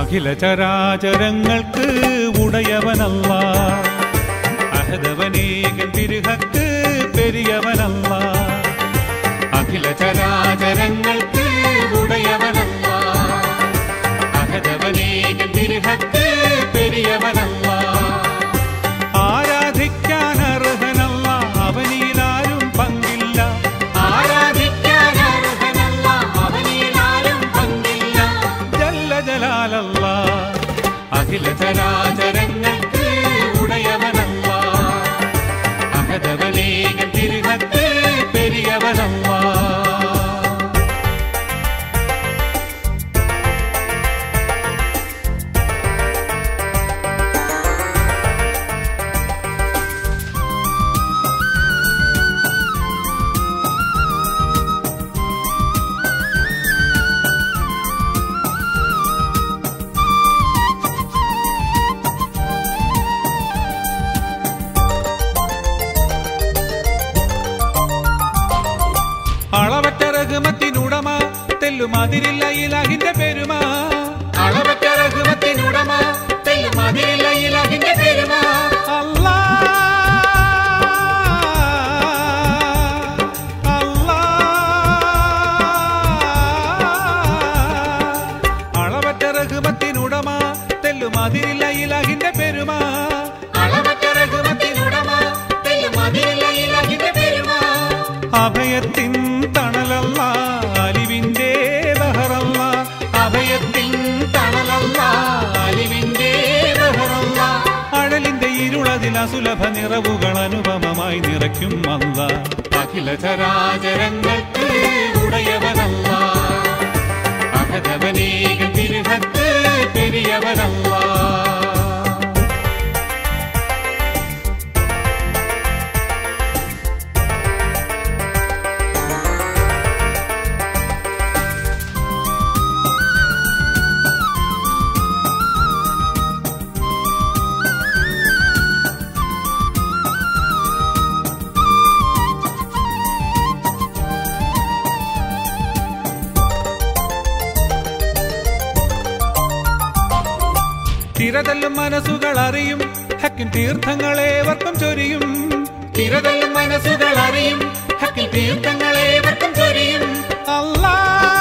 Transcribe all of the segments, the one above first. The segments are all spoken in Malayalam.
അഖില ചരാചരങ്ങൾക്ക് ഉടയവനല്ല അഹദവനേകൻ തിരുഹക്ക് പെരിയവനല്ല അഖില ചരാചരങ്ങൾക്ക് ഉടയവനല്ല അഹദവനേകൻ തിരുഹക്ക് പെരിയവനല്ല ആരാധിക്കാൻ അർഹനല്ല അവനിലാരും പങ്കില്ല ആരാധിക്കാൻ അർഹനല്ല അവനിലാരും പങ്കില്ല ജല്ല ജലാലല്ല അഖില ചരാചരങ്ങൾക്ക് ഉടയവനല്ല അഹദവനേകൻ തിരുഹത്ത് പെരിയവനല്ല അളവറ്റ രഘുമത്തിനുടമ തെല്ലുമതിരില്ല ഇലഹിന്റെ പെരുമ അളവറ്റ രഘുമത്തിനുടമ തെല്ലും അതിരില്ല ഇലഹിന്റെ പെരുമ അല്ലാ അല്ലാ അളവറ്റ രഘുമത്തിനുടമ തെല്ലുമതിരില്ല ഇലഹിന്റെ പെരുമ അളവറ്റ രഘുമത്തിനുടമ തെല്ലും അതിരില്ല ഇലഹിന്റെ പെരുമ അഭയത്തിൻ തണലല്ല അലിവിന്റെ ബഹറല്ല അഭയത്തിൻ തണലല്ല അലിവിന്റെ ബഹറല്ല അഴലിന്റെ ഇരുളതിൽ അസുലഭ നിറവുകൾ അനുപമമായി നിറയ്ക്കും അല്ല അഖില ചരാചരങ്ങൾക്ക് ഉടയവനല്ല അഹദവനേകൻ തിരുഹത്ത് പെരിയവനല്ല തിരതല്ലും മനസ്സുകൾ അറിയും ഹക്കിൻ തീർത്ഥങ്ങളേവർക്കും ചൊരിയും തിരതല്ലും മനസ്സുകൾ അറിയും ഹക്കിൽ തീർത്ഥങ്ങളേവർക്കും ചൊരിയും അല്ലാ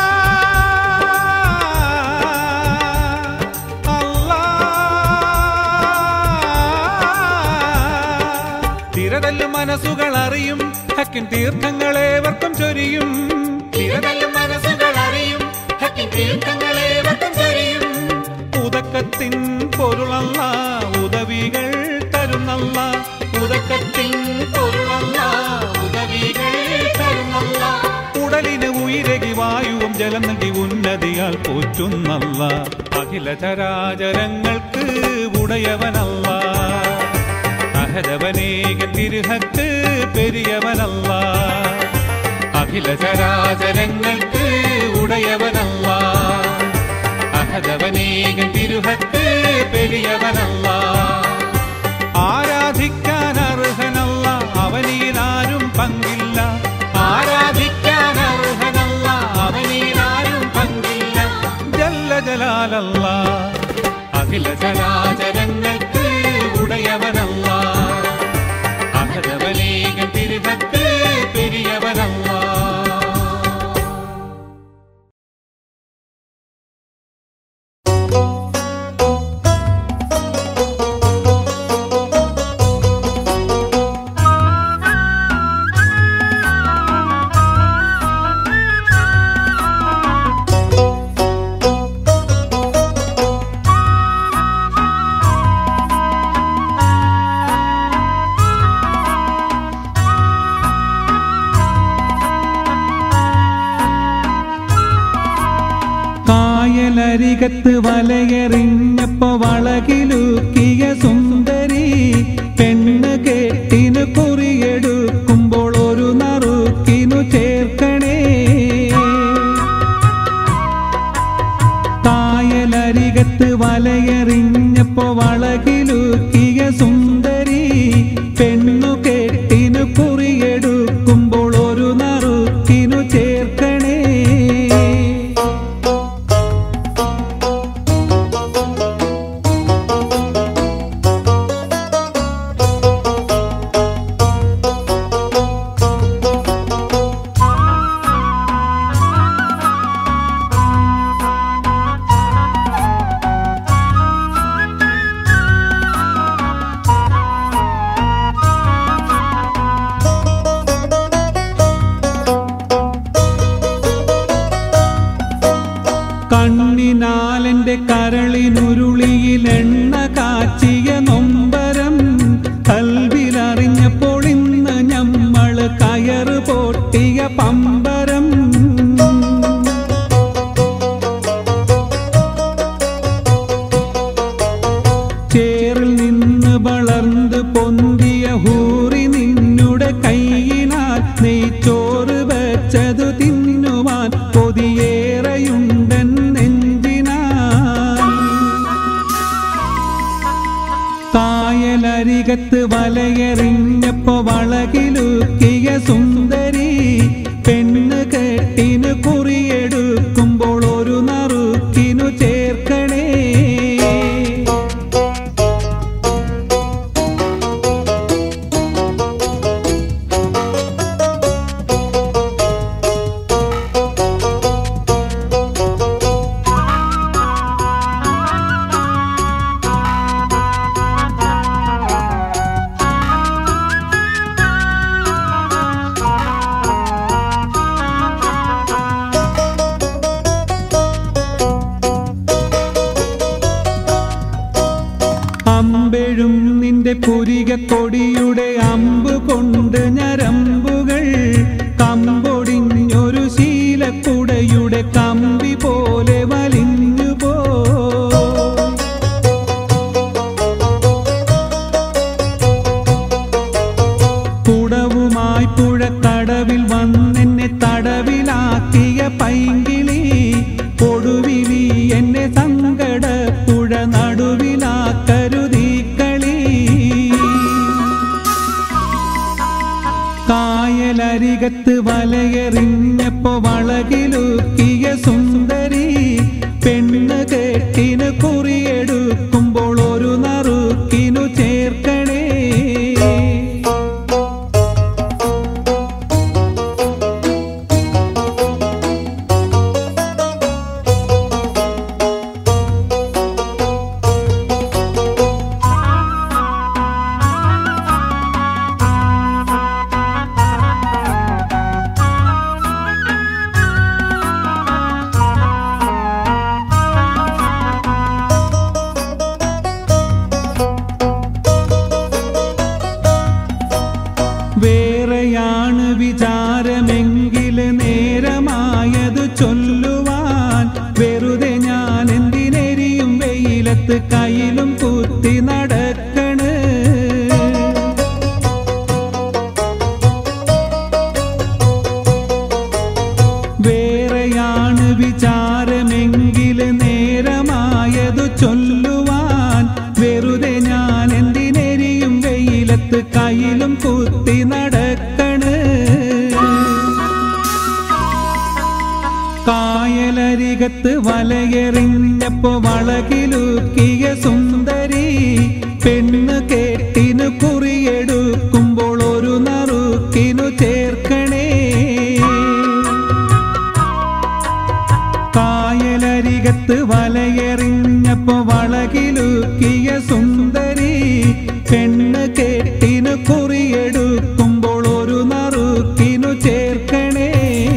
അല്ലാ തിരതല്ലും മനസ്സുകൾ അറിയും ഹക്കിൻ തീർത്ഥങ്ങളേവർക്കും ചൊരിയും തിരതല്ലും മനസ്സുകൾ അറിയും ഹക്കിൽ തീർത്ഥങ്ങളേവർക്കും ചൊരിയും ഉദക്കത്തിൻ പൊരുളല്ല ഉദവികൾ തരുന്നല്ല ഉദക്കത്തിൻ പൊരുളല്ല ഉദവികൾ തരുന്നല്ല ഉടലിന് ഉയരകി വായുവും ജലം നൽകി ഉന്നതിയാൽ പോറ്റുന്നല്ല അഖില ചരാചരങ്ങൾക്ക് ഉടയവനല്ല അഹദവനേകൻ തിരുഹത്ത് പെരിയവനല്ല അഖില ചരാചരങ്ങൾക്ക് ഉടയവനല്ല അഹദവനേകൻ തിരുഹത്ത് പെരിയവനല്ല ആരാധിക്കാൻ അർഹനല്ല അവനിലാരും പങ്കില്ല ആരാധിക്കാൻ അർഹനല്ല അവനിലാരും പങ്കില്ല ജല്ല ജലാലല്ല അഖില ചരാചരങ്ങൾക്ക് ഉടയവനല്ല അഹദവനേകൻ തിരുഹത്ത് പെരിയവനല്ല കായലരികത്ത് വലയെറിഞ്ഞപ്പോ വളകിലുക്കിയ സുന്ദരി പെണ്ണ് കെട്ടിനു കുറിയെടുക്കുമ്പോൾ ഒരു നറുക്കിനു ചേർക്കണേ കായലരികത്ത് വലയെറിഞ്ഞപ്പോ വളകിലുക്കിയ സുന്ദരി പെണ്ണു കെട്ടിനു കുറിയെടുക്കുമ്പോൾ ഒരു നറുക്കിനു ചേർക്കണേ കണ്ണിനാലെന്റെ കരളിനുരുളിയിൽ എണ്ണ കാച്ചിയ നൊമ്പരം കൽവിലറിഞ്ഞപ്പോൾ ഇന്ന് ഞമ്മള് കയറ് പൊട്ടിയ പമ്പരം ചേറിൽ നിന്ന് വളർന്ന് പൊന്തിയ ഹൂറി നിന്നുടെ കൈയിനാൽ നെയ്ച്ചോറ് വെച്ചതു തിന്നുവാൻ കൊതിയേറെയുണ്ടൻ നെഞ്ചിനാൽ കായലരികത്ത് വലയെറിഞ്ഞപ്പോ വളകിലുക്കിയ സുന്ദരി പെണ്ണ് കെട്ടിന് കുറിയെടുക്കുമ്പോൾ ഒരു നറുക്കിനു ചേർക്കണേ അമ്പെഴും നിന്റെ പുരിക കൊടിയുടെ അമ്പ് കൊണ്ട് ഞരമ്പുകൾ കമ്പൊടിഞ്ഞൊരു ശീലക്കുടയുടെ കമ്പി പോലെ വലിഞ്ഞു പോ കുടവുമായി പുഴക്കടവിൽ വന്നെന്നെ തടവിലാക്കിയ പൈങ്കിളി കൊടുവിലി എന്നെ സങ്കട പുഴ നടുവിലാക്കരുതീ കളി കായലരികത്ത് വലയെറിഞ്ഞപ്പോ വളകിലുക്കിയ സുന്ദരി പെണ്ണ് കെട്ടിന് കുറിയെടുക്കുമ്പോൾ ഒരു നറുക്കിനു ചേർക്കണേ വേറെയാണ് വിചാരമെങ്കിൽ നേരമായത് ചൊല്ലുവാൻ വെറുതെ ഞാൻ എന്തിനെരിയും വെയിലത്ത് കയ്യിലും കുത്തി നടക്കണ് വേറെയാണ് വിചാരമെങ്കിൽ നേരമായത് ചൊല്ലുവാൻ വെറുതെ ഞാൻ എന്തിനെരിയും വെയിലത്ത് കയ്യിലും കുത്തി നടക്കണ് കായലരികത്ത് വലയെറിഞ്ഞപ്പോ വളകിലുക്കിയ സുന്ദരി പെണ്ണ് കേട്ടിനു കുറിയെടുക്കുമ്പോൾ ഒരു നറുക്കിനു ചേർക്കണേ കായലരികത്ത് വലയെറിഞ്ഞപ്പോ വളകിലുക്കിയ സുന്ദരി പെണ്ണ് കെട്ടിനു കുറിയെടുക്കുമ്പോൾ ഒരു നറുക്കിനു ചേർക്കണേ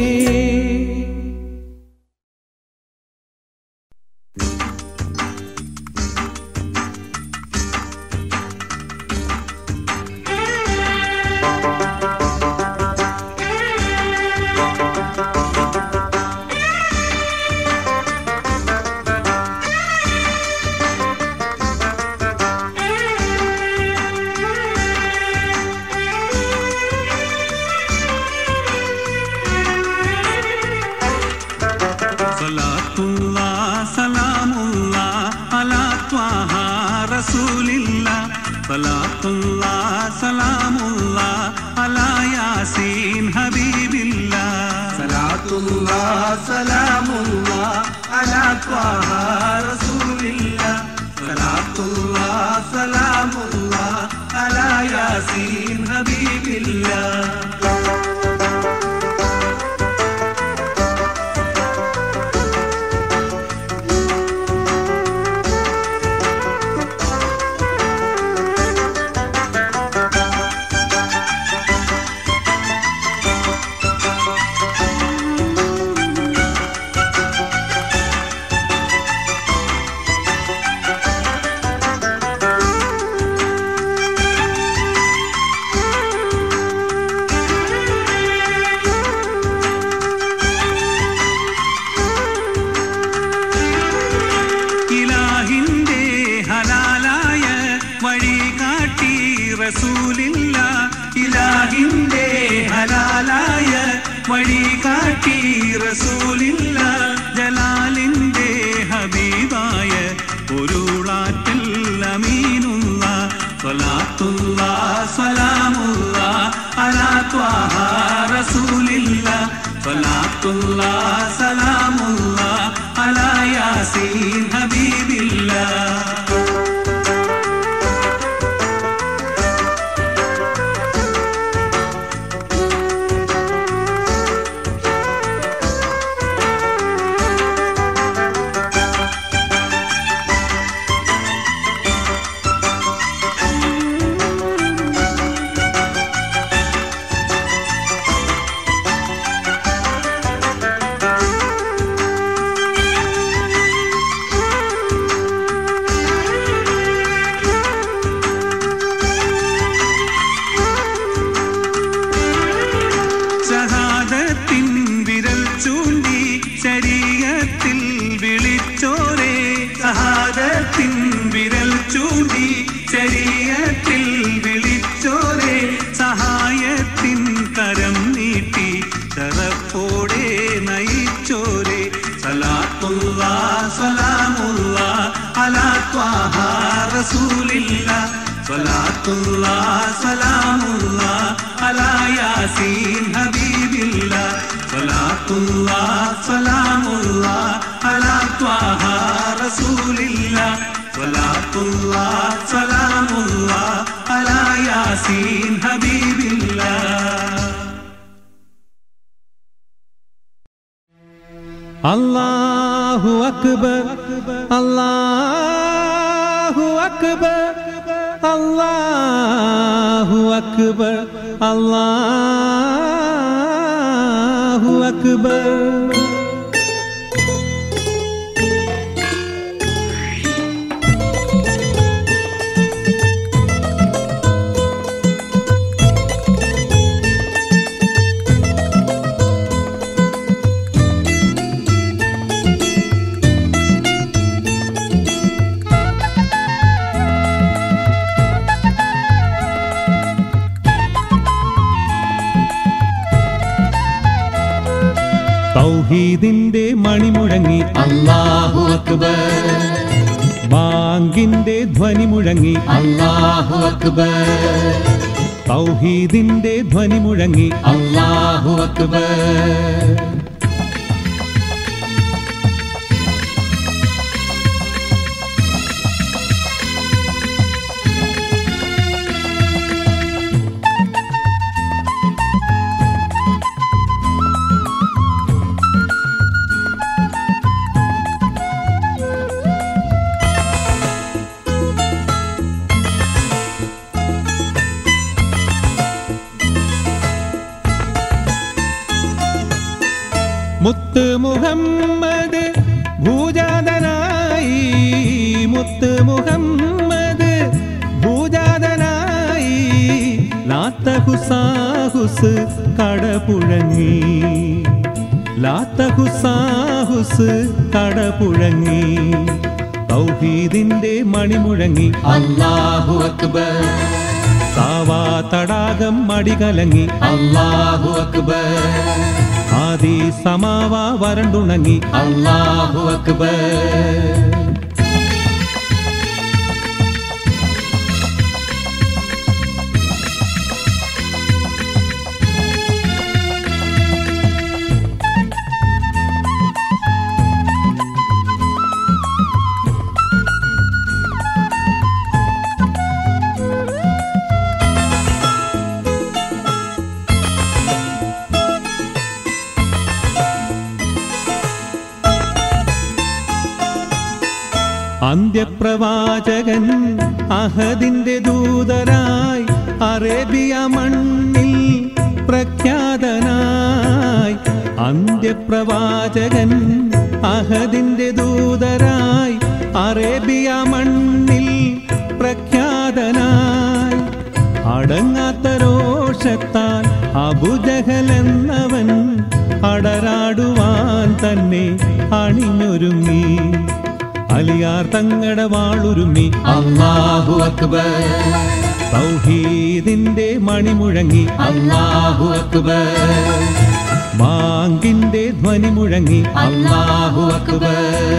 സലാത്തുള്ള സലാമുള്ള അലാ ത്വാഹ റസൂലില്ല സലാത്തുള്ള സലാമുള്ള അലാ യാസീൻ ഹബീബില്ല സലാത്തുള്ള സലാമുള്ള അലാ ത്വാഹ റസൂലില്ല സലാത്തുള്ള സലാമുള്ള അലാ യാസീൻ ഹബീബില്ല ഇലാഹിന്റെ ഹലാലായ വഴി കാട്ടി റസൂലില്ല ജലാലിന്റെ ഹബീബായ പൊരുളാറ്റൽ അമീനുള്ള സ്വലാത്തുള്ള സലാമുള്ള അലാ ത്വാഹ റസൂലില്ല സ്വലാത്തുള്ള സലാമുള്ള അലാ യാസീൻ ഹബീബില്ല ഷഹാദത്തിൻ വിരൽ ചൂണ്ടി ശരീരത്തിൽ വിളിച്ചോരേ ഷഹാദത്തിൻ വിരൽ ചൂണ്ടി ശരീരത്തിൽ വിളിച്ചോരേ സഹായത്തിൻ കരം നീട്ടി തറപ്പോടെ നയിച്ചോരേ സലാത്തുള്ള സലാമുള്ള അലാ ത്വാഹ റസൂലില്ല സലാത്തുള്ള സലാമുള്ള അലാ യാസീൻ ഹബീബില്ല സലാത്തുള്ള സലാമുള്ള അലാ ത്വാഹ റസൂലില്ല സലാത്തുള്ള സലാമുള്ള അലാ യാസീൻ ഹബീബില്ല അല്ലാഹു അക്ബർ അല്ലാഹു അക്ബർ അല്ലാഹു അക്ബർ അല്ലാഹു അക്ബർ തൗഹീദിന്റെ മണിമുഴങ്ങി അല്ലാഹു അക്ബർ ബാങ്കിന്റെ ധ്വനി മുഴങ്ങി അല്ലാഹു അക്ബർ തൗഹീദിന്റെ ധ്വനി മുഴങ്ങി അല്ലാഹു അക്ബർ മുത്ത് മുഹമ്മദ് ഭൂജാതനായി മുത്ത് മുഹമ്മദ് ഭൂജാതനായി ലാത്ത ഹുസാഹുസ് കടപുഴങ്ങി ലാത്ത ഹുസാഹുസ് കടപുഴങ്ങി തൗഹീദിന്റെ മണിമുഴങ്ങി അല്ലാഹു അക്ബർ സാവാ തടാകം മടികലങ്ങി അല്ലാഹു അക്ബർ ആദി സമാവ വരണ്ടുണങ്ങി അല്ലാഹു അക്ബർ അന്ത്യപ്രവാചകൻ അഹദിന്റെ ദൂതരായി അറേബ്യ മണ്ണിൽ പ്രഖ്യാതനായി അന്ത്യപ്രവാചകൻ അഹദിന്റെ ദൂതരായി അറേബ്യ മണ്ണിൽ പ്രഖ്യാതനായി അടങ്ങാത്ത രോഷത്താൽ അബുജഹൽ എന്നവൻ അടരാടുവാൻ തന്നെ അണിഞ്ഞൊരുങ്ങി അലിയാർ തങ്ങട വാളുരുമ്മി അല്ലാഹു അക്ബർ തൗഹീദിന്റെ മണിമുഴങ്ങി അല്ലാഹു അക്ബർ ബാങ്കിന്റെ ധ്വനി മുഴങ്ങി അല്ലാഹു അക്ബർ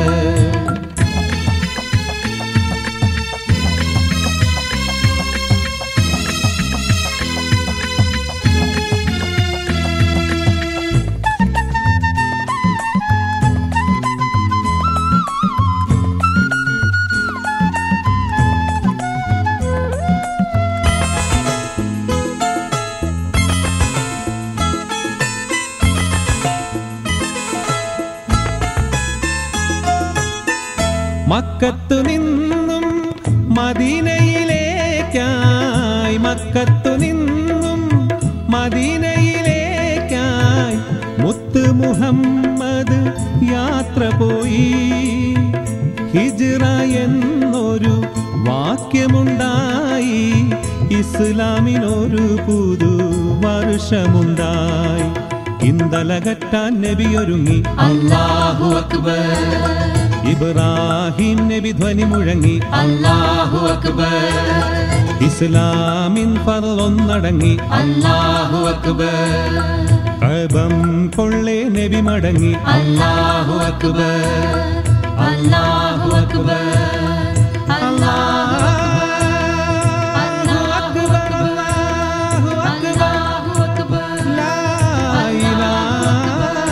മക്കത്തു നിന്നും മദീനയിലേക്കായി മക്കത്തു നിന്നും മദീനയിലേക്കായി മുത്ത് മുഹമ്മദ് യാത്ര പോയി ഹിജ്റ എന്നൊരു വാക്യമുണ്ടായി ഇസ്ലാമിനൊരു പുതു വർഷമുണ്ടായി ഇന്തലകറ്റാൻ നബിയൊരുങ്ങി അല്ലാഹു അക്ബർ ഇബ്രാഹിം നബി ധ്വനി മുഴങ്ങി അല്ലാഹു അക്ബർ ഇസ്ലാമിൻ പറന്നടങ്ങി അല്ലാഹു അക്ബർ കബം കൊള്ളേ നബി മടങ്ങി അല്ലാഹു അക്ബർ അല്ലാഹു അക്ബർ അല്ലാഹു അക്ബർ, അല്ലാഹു അക്ബർ, ലാ ഇലാഹ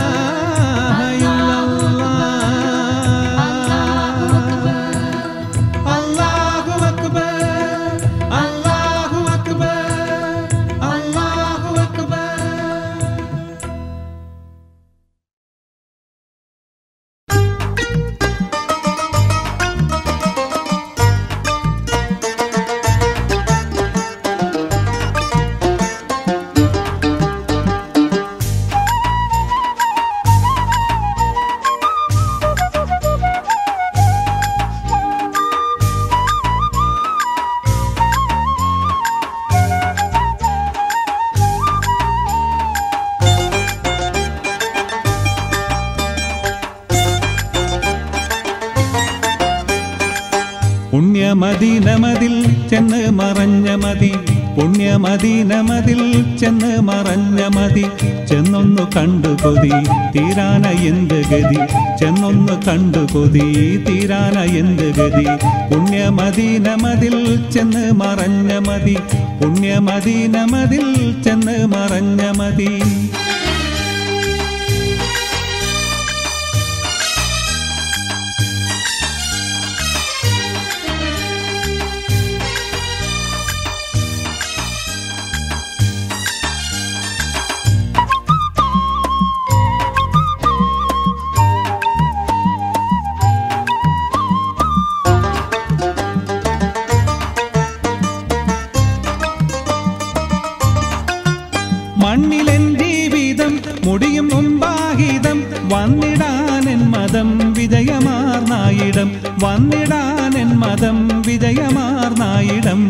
ഇല്ലല്ലാഹ്. അല്ലാഹു അക്ബർ, അല്ലാഹു അക്ബർ, അല്ലാഹു അക്ബർ. പുണ്യമദീനമതിൽ ചെന്ന് മറഞ്ഞ മതി പുണ്യമദീനമതിൽ ചെന്ന് മറഞ്ഞ മതി ചെന്നൊന്നു കണ്ടു കൊതി തീരാന എന്ത് ഗതി ചെന്നൊന്നു കണ്ടു കൊതി തീരാന എന്ത് ഗതി പുണ്യമദീനമതിൽ ചെന്ന് മറഞ്ഞ മതി പുണ്യമദീനമതിൽ ചെന്ന് മറഞ്ഞ മതി മണ്ണിലെൻ ജീവിതം മുടിയും മുമ്പാഹിതം വന്നിടാനെൻ മതം വിജയമാർന്നായിടം വന്നിടാനെൻ മതം വിജയമാർന്നായിടം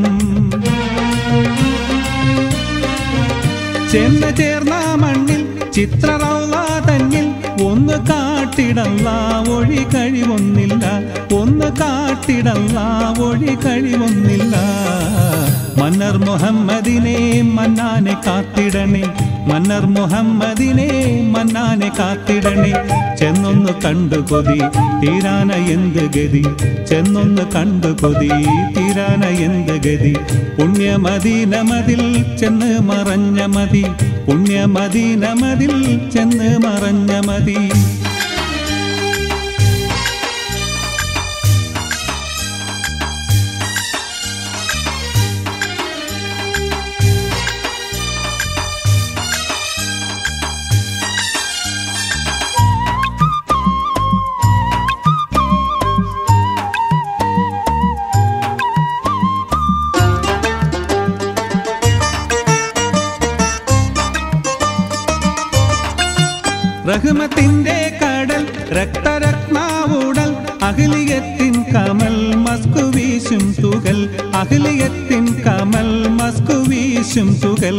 ചെന്ന് ചേർന്ന മണ്ണിൽ ചിത്രറൗള തന്നിൽ ഒന്ന് കാട്ടിടല്ല ഒഴി കഴിവൊന്നില്ല ഒന്ന് കാട്ടിടല്ല ഒഴി കഴിവൊന്നില്ല മന്നർ മുഹമ്മദിനെ മന്നാനെ കാത്തിടണേ മന്നർ മുഹമ്മദിനെ മന്നാനെ കാത്തിടണേ ചെന്നൊന്ന് കണ്ടു കൊതി തീരാന എന്ത് ഗതി ചെന്നൊന്ന് കണ്ടു കൊതി തീരാന എന്ത് ഗതി പുണ്യമദീനമതിൽ ചെന്ന് മറഞ്ഞ മതി പുണ്യമദീനമതിൽ ചെന്ന് മറഞ്ഞ മതി റഹ്മത്തിന്റെ കടൽ രക്തരത്നാവുടൽ അഖിലിയത്തിൻ കമൽ മസ്കു വീശും തുകൽ അഖിലിയത്തിൻ കമൽ മസ്കു വീശും തുകൽ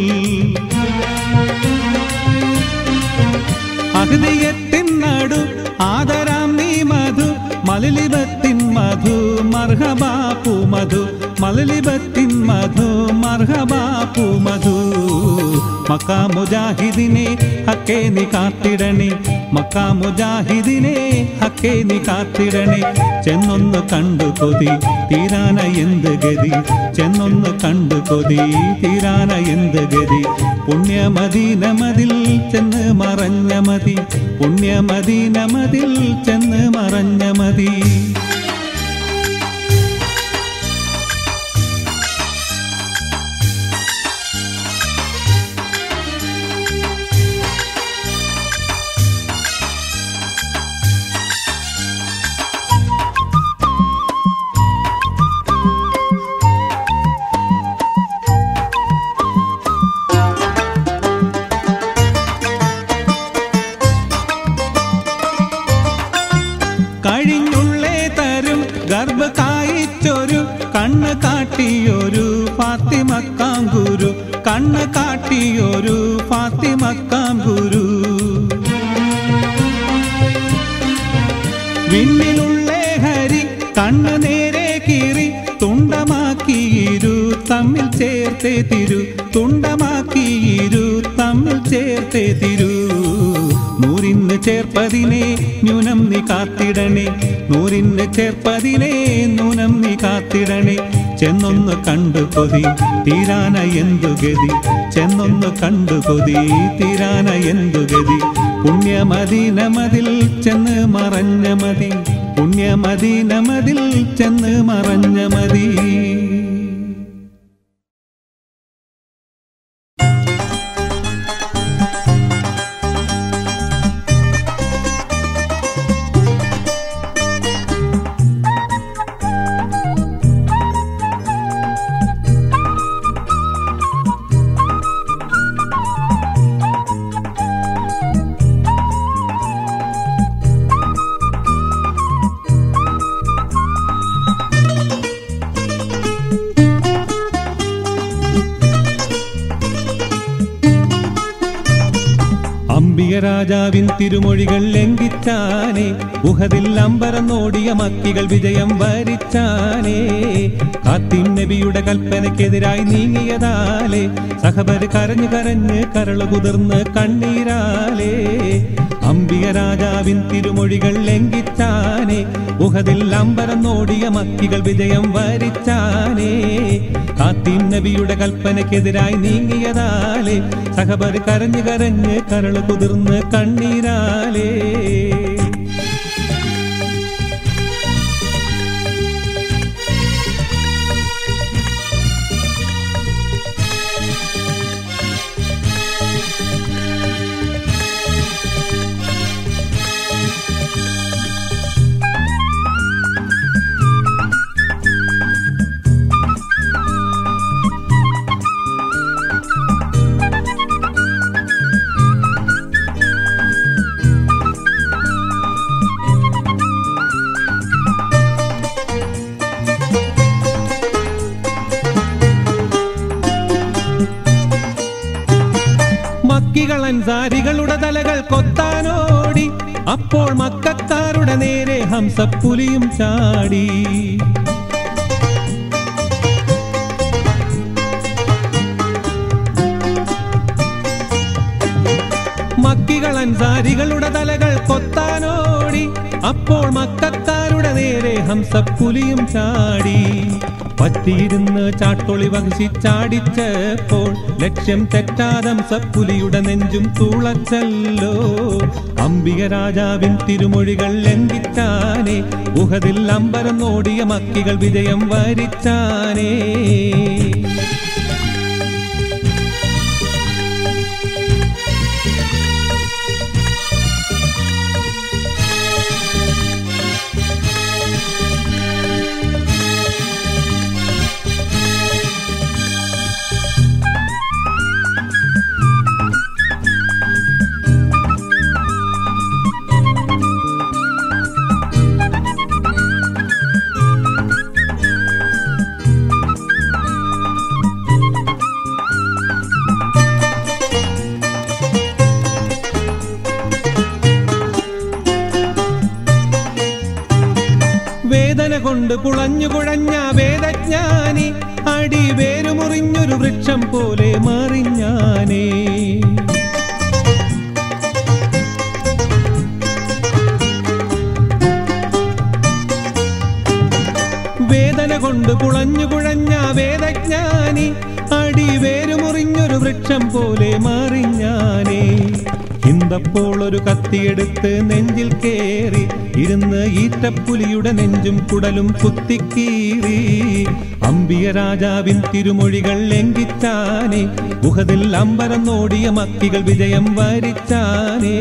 അഹ്ദിയത്തിൻ നടു ആദരാം നീ മധു മലലിബത്തിൻ മധു മർഹബാപ്പു മധു മലലിബത്തിൻ മധു മർഹബാപ്പു മധു മക്കാ മുജാഹിദിനെ ഹക്കേ നീ കാത്തിടണേ മക്കാ മുജാഹിദിനെ ഹക്കേ നീ കാത്തിടണേ ചെന്നൊന്ന് കണ്ടു കൊതി തീരാന എന്ത് ഗതി ചെന്നൊന്ന് കണ്ടു കൊതി തീരാന എന്ത് ഗതി പുണ്യമദീനമതിൽ ചെന്ന് മറഞ്ഞ മതി പുണ്യമദീനമതിൽ ചെന്ന് മറഞ്ഞ മതി കഴിഞ്ഞുള്ളേ തരും ഗർഭ കായിച്ചൊരു കണ്ണ് കാട്ടിയൊരു ഫാത്തിമക്കാം ഗുരു കണ്ണ് കാട്ടിയൊരു ഫാത്തിമക്കാം ഗുരു വിണ്ണിലുള്ളേ ഹരി കണ്ണ് നേരെ കീറി തുണ്ടമാക്കിയിരു തമ്മിൽ ചേർത്തേ തിരു തുണ്ടമാക്കിയിരു തമ്മിൽ ചേർത്തേ തിരു നൂറിന് ചേർപ്പതിനെ ന്യൂനം നീ കാത്തിടണേ നൂറിന് ചേർപ്പതിനെ നൂനം നീ കാത്തിടണേ ചെന്നൊന്ന് കണ്ടു കൊതി തീരാന എന്തു ഗതി ചെന്നൊന്ന് കണ്ടു കൊതി തീരാന എന്തു ഗതി പുണ്യമദീനമതിൽ ചെന്ന് മറഞ്ഞ മതി പുണ്യമദീനമതിൽ ചെന്ന് മറഞ്ഞ മതി അംബിക രാജാവിൻ തിരുമൊഴികൾ ലംഘിച്ചാനേ ഉഹതിൽ അമ്പരന്നോടിയ മക്കികൾ വിജയം വരിച്ചാനേ കാത്തിൻ നബിയുടെ കൽപ്പനയ്ക്കെതിരായി നീങ്ങിയതാലേ സഹബര് കരഞ്ഞു കരഞ്ഞ് കരള് കുതിർന്ന് കണ്ണീരാലേ അംബിക രാജാവിൻ തിരുമൊഴികൾ ലംഘിച്ചാനേ ഉഹതിൽ അമ്പരന്നോടിയ മക്കികൾ വിജയം വരിച്ചാനേ കാത്തിൻ നബിയുടെ കൽപ്പനയ്ക്കെതിരായി നീങ്ങിയതാലേ സഹബർ കരഞ്ഞു കരഞ്ഞ് കരള് കുതിർന്ന് കണ്ണീരാലേ മക്കികൾ അൻസാരികളുടെ തലകൾ കൊത്താനോടി അപ്പോൾ മക്കാരുടെ നേരെ ഹംസപ്പുലിയും ചാടി മക്കികൾ അൻസാരികളുടെ തലകൾ കൊത്താനോടി അപ്പോൾ മക്കാരുടെ നേരെ ഹംസപ്പുലിയും ചാടി പറ്റിയിരുന്ന് ചാട്ടൊളി വഹിച്ച് ചാടിച്ചപ്പോൾ ലക്ഷ്യം തെറ്റാതം സപ്പുലിയുടെ നെഞ്ചും തുളച്ചല്ലോ അംബിക രാജാവിൻ തിരുമൊഴികൾ ലംഘിച്ചാനേ ഉഹതിൽ അമ്പരം നോടിയ മക്കികൾ വിജയം വരിച്ചാനേ വേദന കൊണ്ട് പുളഞ്ഞു കുഴഞ്ഞ വേദജ്ഞാനി അടി വേരുമുറിഞ്ഞൊരു വൃക്ഷം പോലെ മറിഞ്ഞാനേ വേദന കൊണ്ട് പുളഞ്ഞു കുഴഞ്ഞ വേദജ്ഞാനി അടി വേരുമുറിഞ്ഞൊരു വൃക്ഷം പോലെ മറിഞ്ഞാനേ ഇന്തപ്പോൾ ഒരു കത്തിയെടുത്ത് നെഞ്ചിൽ കേറി ഇരുന്ന് ഈറ്റപ്പുലിയുടെ നെഞ്ചും കുടലും കുത്തിക്കീറി അമ്പിയ രാജാവിൻ തിരുമൊഴികൾ ലംഘിച്ചാനേ ഗുഹതിൽ അമ്പരം നോടിയ മക്കികൾ വിജയം വരിച്ചാനേ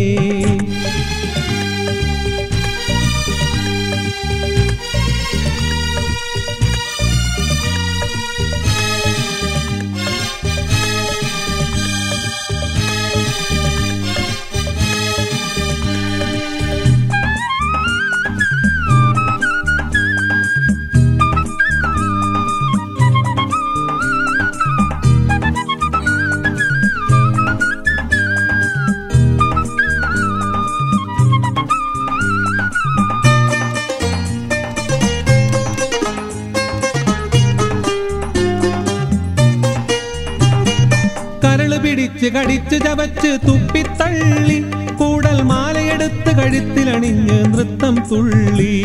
കരള് പിടിച്ച് കടിച്ച് ചവച്ച് തുപ്പിത്തള്ളി കൂടൽ മാലയെടുത്ത് കഴുത്തിലണിഞ്ഞ് നൃത്തം തുള്ളി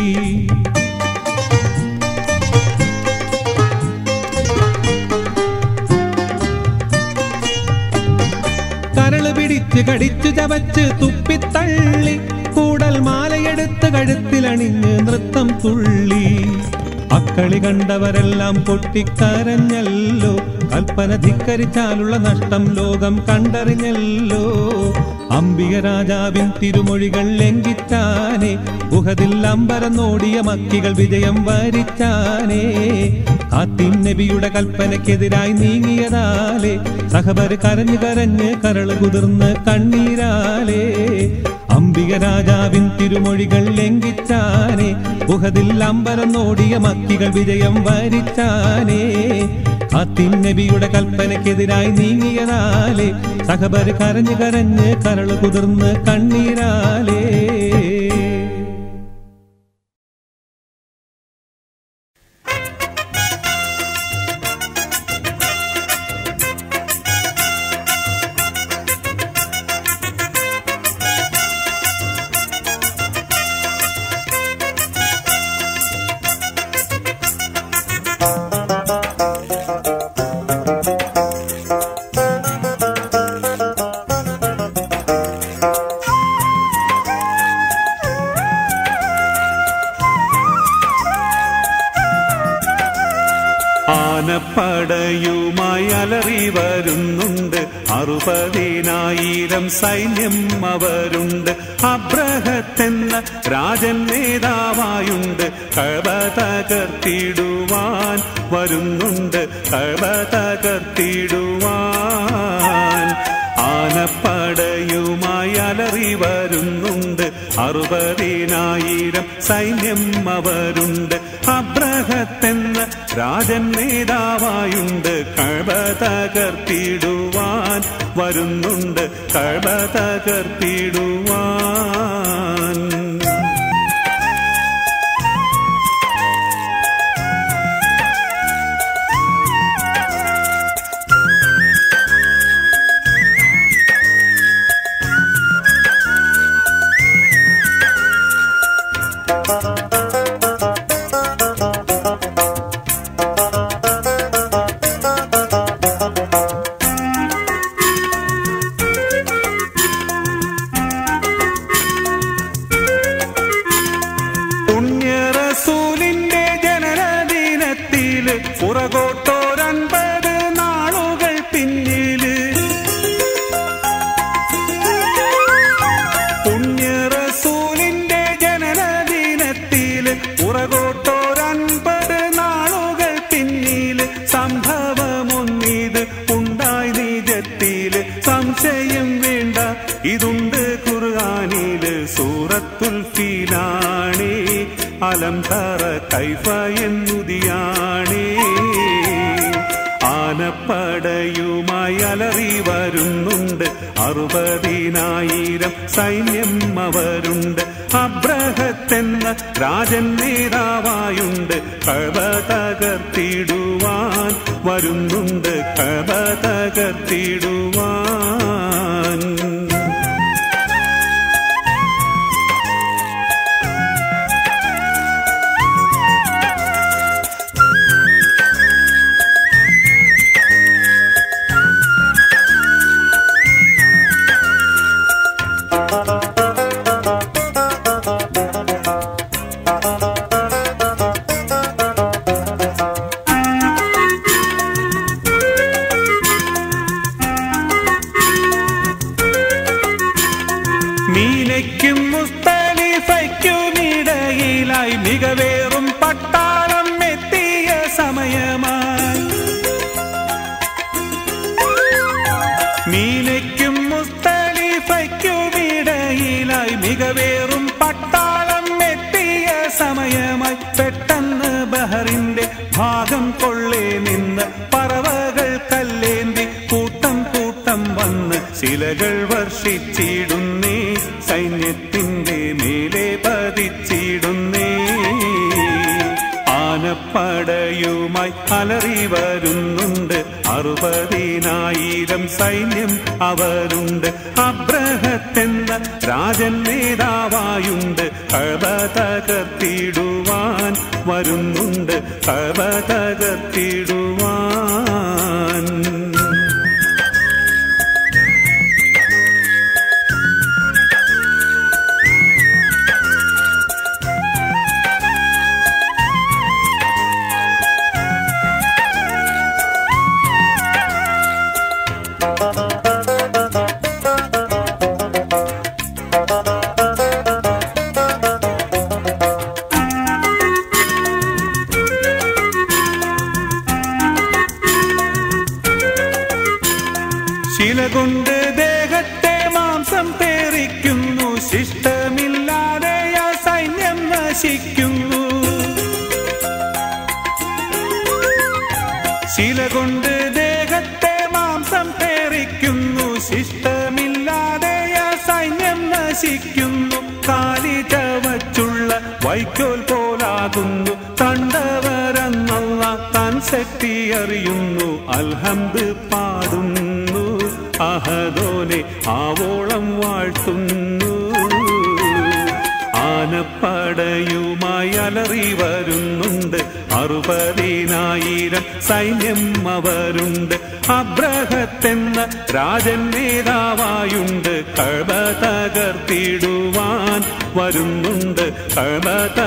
കരള് പിടിച്ച് കടിച്ചു ചവച്ച് തുപ്പിത്തള്ളി കൂടൽ മാലയെടുത്ത് കഴുത്തിലണിഞ്ഞ് നൃത്തം തുള്ളി അക്കളി കണ്ടവരെല്ലാം പൊട്ടിക്കരഞ്ഞല്ലോ കൽപ്പന ധിക്കരിച്ചാലുള്ള നഷ്ടം ലോകം കണ്ടറിഞ്ഞല്ലോ അംബിക രാജാവിൻ തിരുമൊഴികൾ ലംഘിച്ചാനേ ഗുഹതിൽ അമ്പരം നോടിയ മക്കികൾ വിജയം വരിച്ചാനേ ആത്തിൻ നബിയുടെ കൽപ്പനയ്ക്കെതിരായി നീങ്ങിയതാലേ സഹബർ കരഞ്ഞു കരഞ്ഞ് കരള് കുതിർന്ന് കണ്ണീരാലേ അംബിക രാജാവിൻ തിരുമൊഴികൾ ലംഘിച്ചാനേ ഗുഹതിൽ അമ്പരം നോടിയ മക്കികൾ വിജയം വരിച്ചാനേ ആത്തിൻ നബിയുടെ കൽപ്പനയ്ക്കെതിരായി നീങ്ങിയതാലേ സഹബർ കരഞ്ഞു കരഞ്ഞ് കരള് കുതിർന്ന് കണ്ണീരാലേ ആനപ്പടയുമായി അലറി വരുന്നുണ്ട് അറുപതിനായിരം സൈന്യം അവരുണ്ട് അബ്രഹത്തെന്ന രാജൻ നേതാവായുണ്ട് കഴവ തകർത്തിടുവാൻ വരുന്നുണ്ട് കഴവ തകർത്തിടുവാൻ ആനപ്പടയുമായി അലറി വരുന്നുണ്ട് അറുപതിനായിരം സൈന്യം അവരുണ്ട് അബ്രഹത്തെന്ന രാജൻ നേതാവായുണ്ട് കഴവ തകർത്തിടുവാൻ വരുന്നുണ്ട് കഴവ തകർത്തിടുവാൻ പുണ്യറസൂലിന്റെ ജനനദിനത്തില് പുറകോട്ടോരൻപത് നാളുകൾ പിന്നില് പുണ്യറസൂലിന്റെ ജനനദിനത്തില് പുറകോട്ടോരൻപത് നാളുകൾ പിന്നില് സംഭവമൊന്നിത് ഉണ്ടായി നിജത്തില് സംശയം വേണ്ട ഇതുണ്ട് ഖുർആനില് സൂറത്തുൽ ഫീലാണേ അലം തറ കൈഫ എന്നുതിയാണേ ആന ആനപ്പടയുമായി അലറി വരുന്നുണ്ട് അറുപതിനായിരം സൈന്യം അവരുണ്ട് അബ്രഹത്തെന്ന രാജൻ നേതാവായുണ്ട് കഴ തകർത്തിടുവാൻ വരുന്നുണ്ട് കഴ തകർത്തിടുവാൻ മീനയ്ക്കും മുസ്തലിഫയ്ക്കുമിടയിലായി മികവേറും പട്ടാളം എത്തിയ സമയമായി മീനയ്ക്കും മുസ്തലിഫയ്ക്കുമിടയിലായി മികവേറും പട്ടാളം എത്തിയ സമയമായി പെട്ടെന്ന് ബഹറിന്റെ ഭാഗം കൊള്ളേ നിന്ന് പറവകൾ കല്ലേന്തി കൂട്ടം കൂട്ടം വന്ന് ശിലകൾ വർഷിച്ചിടുന്നേ സൈന്യത്തിന്റെ മേലെ പതിച്ചിടുന്നേ ആനപ്പടയുമായി അലറി വരുന്നുണ്ട് അറുപതിനായിരം സൈന്യം അവരുണ്ട് അബ്രഹത്തെന്ന രാജൻ നേതാവായുണ്ട് കഴ തകർത്തിടുവാൻ വരുന്നുണ്ട് കഴ തകർത്തിടുവാൻ ശില കൊണ്ട് ദേഹത്തെ മാംസം പേറിക്കുന്നു ശിഷ്ടമില്ലാതെ ആ സൈന്യം നശിക്കുന്നു ശില കൊണ്ട് ദേഹത്തെ മാംസം പേറിക്കുന്നു ശിഷ്ടമില്ലാതെ ആ സൈന്യം നശിക്കുന്നു കാലി ചവച്ചുള്ള വൈക്കോൽ പോലാകുന്നു കണ്ടവരെന്നുള്ള താൻ ശക്തി അറിയുന്നു അൽഹംദ് പാടുന്നു അഹദോനെ ആവോളം വാഴ്ത്തുന്നു ആനപ്പടയുമായി അലറി വരുന്നുണ്ട് അറുപതിനായിരം സൈന്യം അവരുണ്ട് അബ്രഹത്തെന്ന രാജൻ നേതാവായുണ്ട് കഴ തകർത്തിടുവാൻ വരുന്നുണ്ട് കഴ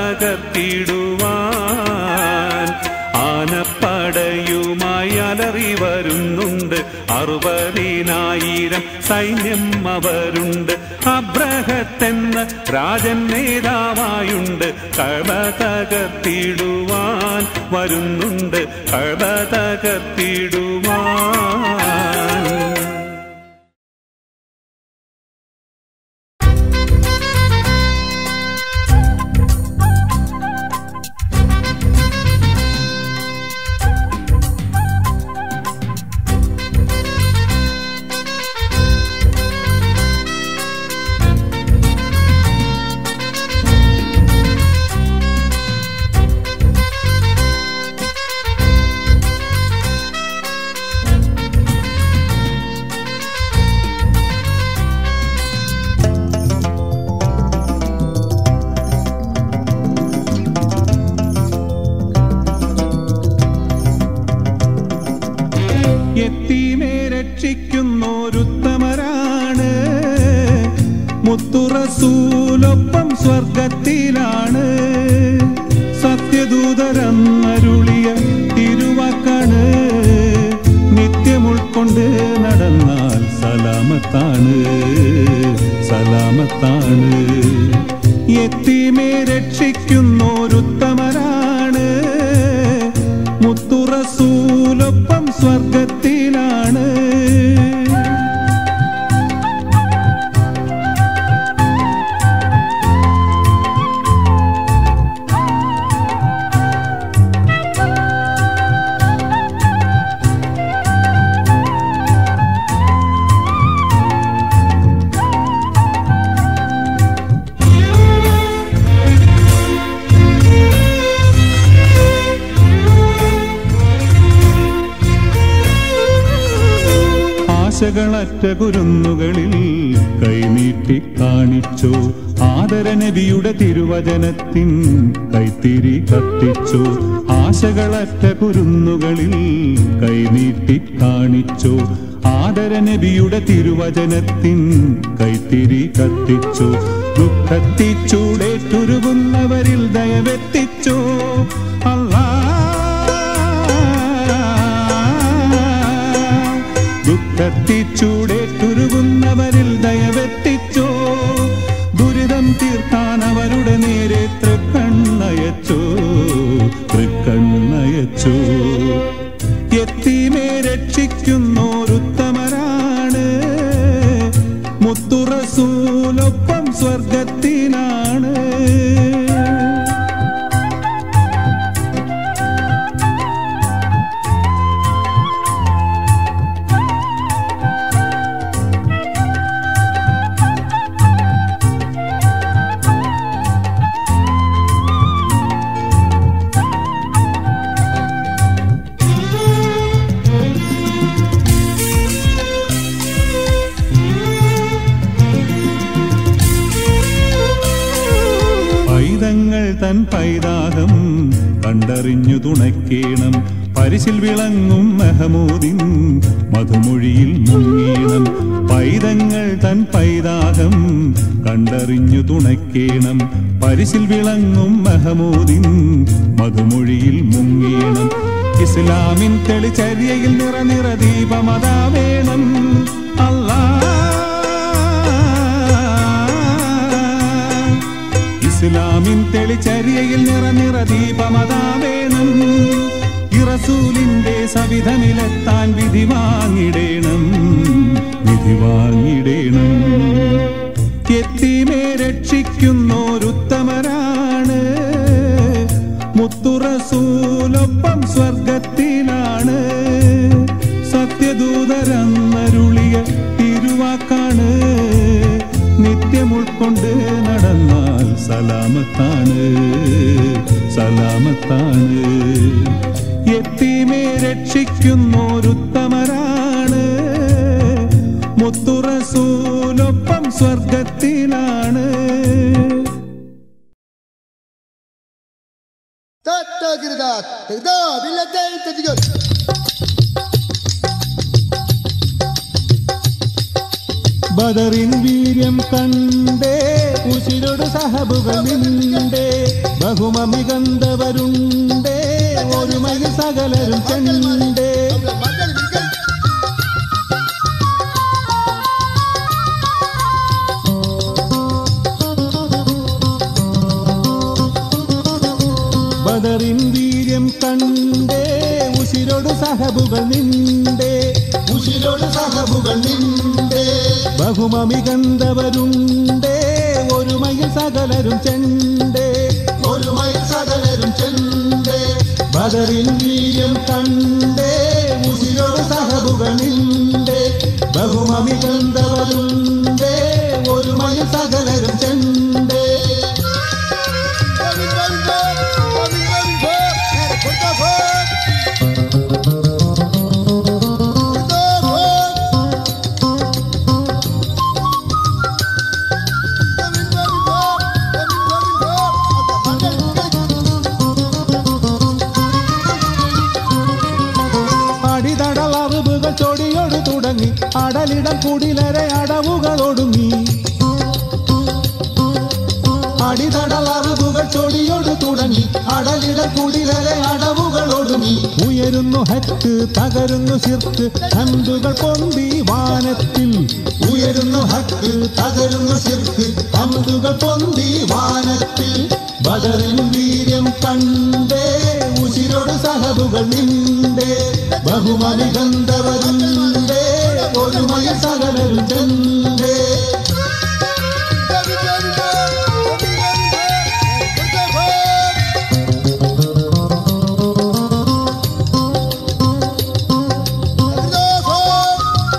തകർത്തിടുവാൻ ആനപ്പടയുമായി അലറി വരുന്നുണ്ട് അറുപതിനായിരം സൈന്യം അവരുണ്ട് അബ്രഹത്തെന്ന രാജൻ നേതാവായുണ്ട് കഴ തകർത്തിടുവാൻ വരുന്നുണ്ട് കഴ തകർത്തിടുവാൻ എത്തീമേ രക്ഷിക്കുന്നോരുത്തമരാണ് മുത്തുറസൂലൊപ്പം സ്വർഗത്തിലാണ് സത്യദൂതരന്നരുളിയ തിരുവാക്കാണ് നിത്യം ഉൾക്കൊണ്ട് നടന്നാൽ സലാമത്താണ് സലാമത്താണ് എത്തീമേ രക്ഷിക്കുന്നോരുത്തമരാണ് മുത്തുറസൂലൊപ്പം സ്വർഗത്തിലാണ് ആശകളറ്റ കുരുന്നുകളിൽ കൈനീട്ടി കാണിച്ചു ആദരനബിയുടെ തിരുവചനത്തിൻ കൈത്തിരി കത്തിച്ചു ആശകളറ്റ കുരുന്നുകളിൽ കൈനീട്ടി കാണിച്ചു ആദരനബിയുടെ തിരുവചനത്തിൻ കൈത്തിരി കത്തിച്ചു ദുഃഖത്തിച്ചൂടേറ്റുരുകുന്നവരിൽ ദയവെത്തിച്ചു അല്ലാ ദുഃഖത്തിച്ചൂടേറ്റുരുകുന്നവരിൽ ദയവെത്തിച്ചു ദുരിതം തീർക്കാൻ അവരുടെ നേരെ തൃക്കണ്ണയച്ചു തൃക്കണ്ണയച്ചു എത്തിമേ രക്ഷിക്കുന്നോരുത്തമരാണ് മുത്തുറസൂലൊപ്പം സ്വർഗത്തിനാണ് പൈതങ്ങൾ തൻ പൈതാഹം കണ്ടറിഞ്ഞു തുണയ്ക്കേണം പരിശിൽ വിളങ്ങും മെഹമൂദിൻ മധുമൊഴിയിൽ മുങ്ങീണം പൈതങ്ങൾ തൻ പൈതാഹം കണ്ടറിഞ്ഞു തുണയ്ക്കേണം പരിശിൽ വിളങ്ങും മെഹമൂദിൻ മധുമൊഴിയിൽ മുങ്ങീണം ഇസ്ലാമിൻ തെളിചര്യയിൽ നിറ നിറ ദീപമതാ വേണം അല്ലാ ഇസ്ലാമിൻ തെളിച്ചര്യയിൽ നിറ നിറ ദീപമതാ വേണം ഇറസൂലിന്റെ സവിധമിലെത്താൻ വിധി വാങ്ങിടേണം വിധി വാങ്ങിടേണം എത്തിമേ രക്ഷിക്കുന്നോരുത്തമരാണ് മുത്തുറസൂലൊപ്പം സ്വർഗത്തിലാണ് സത്യദൂതരന്നരുളിയ തിരുവാക്കാണ് നിത്യം ഉൾക്കൊണ്ട് നടന്നാൽ സലാമത്താണ് സലാമത്താണ് എത്തിമേ രക്ഷിക്കുന്നോരുത്തമരാണ് മുത്തുറസൂലൊപ്പം സ്വർഗത്തിലാണ് تتجردات تقدر باليدين تتجر ബദറിൻ വീര്യം കണ്ടേ ഉശിരോട് സഹബുകൾ നിണ്ടേ ബഹുമമി കണ്ടവരുണ്ടേ ഒരുമയിൽ സകലരും കണ്ടേ قبل ما قال بالقلب ബദറിൻ വീര്യം കണ്ടേ ഉശിരോട് സഹബുകൾ നിണ്ടേ ഉശിരോട് സഹബുകൾ നിണ്ടേ ബഹുമമി കണ്ടവരുണ്ടേ ഒരുമയിൽ സകലരും ചെണ്ടേ ഒരുമയിൽ സകലരും ചെണ്ടേ ബദറിൻ വീര്യം കണ്ടേ ഉശിരോട് സഹബുകൾ നിണ്ടേ ബഹുമമി കണ്ടവരുണ്ടേ ഒരുമയിൽ സകലരും ചെണ്ടേ قابل بالفور قابل بالفور هذا كنت فوق كنت فوق قابل بالفور قابل بالفور هذا ما قال അടിതടളവുകൾ ചൊടിയോട് തുടങ്ങി അടലിടം കുടിലരെ അടവുകൾ ഒടുങ്ങി അടിതടളവുകൾ ചൊടിയോട് തുടങ്ങി അടലിടം കുടിലരെ അടവുകൾ ഒടുങ്ങി ഉയരുന്നു ഹക്ക് തകരുന്നു ശിർക്ക് ഹന്തുകൾ പൊന്തി വാനത്തിൽ ഉയരുന്നു ഹക്ക് തകരുന്നു ശിർക്ക് ഹന്തുകൾ പൊന്തി വാനത്തിൽ ബദറിൻ വീര്യം കണ്ടേ ഉശിരോട് സഹബുകൾ നിണ്ടേ ബഹുമതി ഗന്ധവരുണ്ടേ ഒരുമയ സകലരും ചെണ്ടേ قابل بالفور قابل بالفور كنت فوق كنت فوق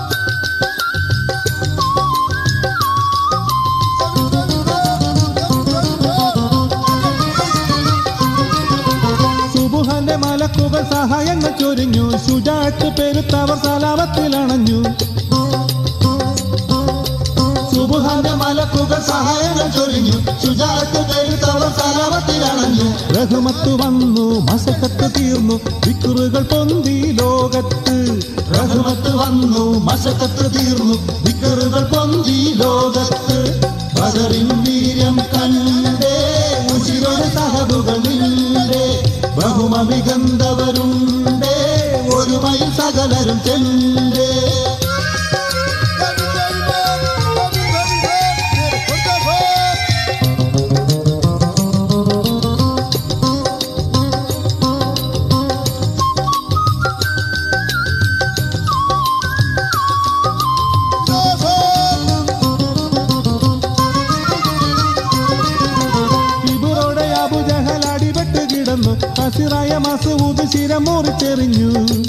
സുബുഹന്റെ മലക്കുകൾ സഹായങ്ങൾ ചൊരിഞ്ഞു ശുചാറ്റ് പെരുത്തവർ സലാപത്തിലണഞ്ഞു സഹബുകൾ സഹായങ്ങൾ ചൊരിഞ്ഞു ശുചാത്ത് കരുത്തവർ സലാമത്തിലണഞ്ഞു റഹ്മത്ത് വന്നു മസക്കത്ത് തീർന്നു വിക്കുറുകൾ പൊന്തി ലോകത്ത് റഹ്മത്ത് വന്നു മസക്കത്ത് തീർന്നു വിക്കറുകൾ പൊന്തി ലോകത്ത് ബദറിൻ വീര്യം കണ്ടേ ഉശിരോട് സഹബുകൾ നിണ്ടേ ബഹുമ മികന്തവരുണ്ടേ ഒരുമയിൽ സകലരും ചെണ്ടേ ഇവരോടെ അബുജഹൽ അടിപെട്ട് കിടന്നു കസിറായ മസൂദ് ശിരം മുറിച്ചെറിഞ്ഞു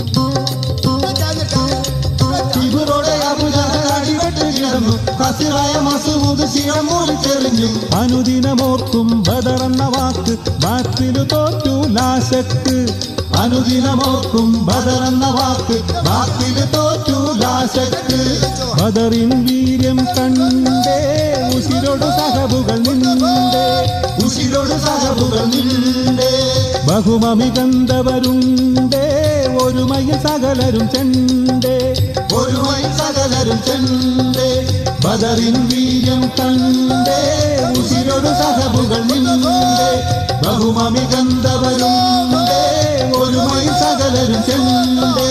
ഇവരോടെ അബുജഹൽ അടിപെട്ട് കിടന്നു കസിറായ മസൂദ് ശിരം മുറിച്ചെറിഞ്ഞു അനുദിനമോർക്കും ബദറെന്ന വാക്ക് ബാത്തിലു തോറ്റു ലാശക്ക് അനുദിനമോർക്കും ബദറെന്ന വാക്ക് ബാത്തിലു തോറ്റു ലാശക്ക് ബദറിൻ വീര്യം കണ്ടേ ഉശിരോട് സഹബുകൾ നിണ്ടേ ഉശിരോട് സഹബുകൾ നിണ്ടേ ബഹുമമികന്തവരുണ്ടേ ഒരുമയിൽ സകലരും ചെണ്ടേ ഒരുമയിൽ സകലരും ചെണ്ടേ ബദറിൻ വീര്യം കണ്ടേ ഉശിരോട് സഹബുകൾ നിണ്ടേ ബഹുമമികന്തവരുണ്ടേ ഒരുമയിൽ സകലരും ചെണ്ടേ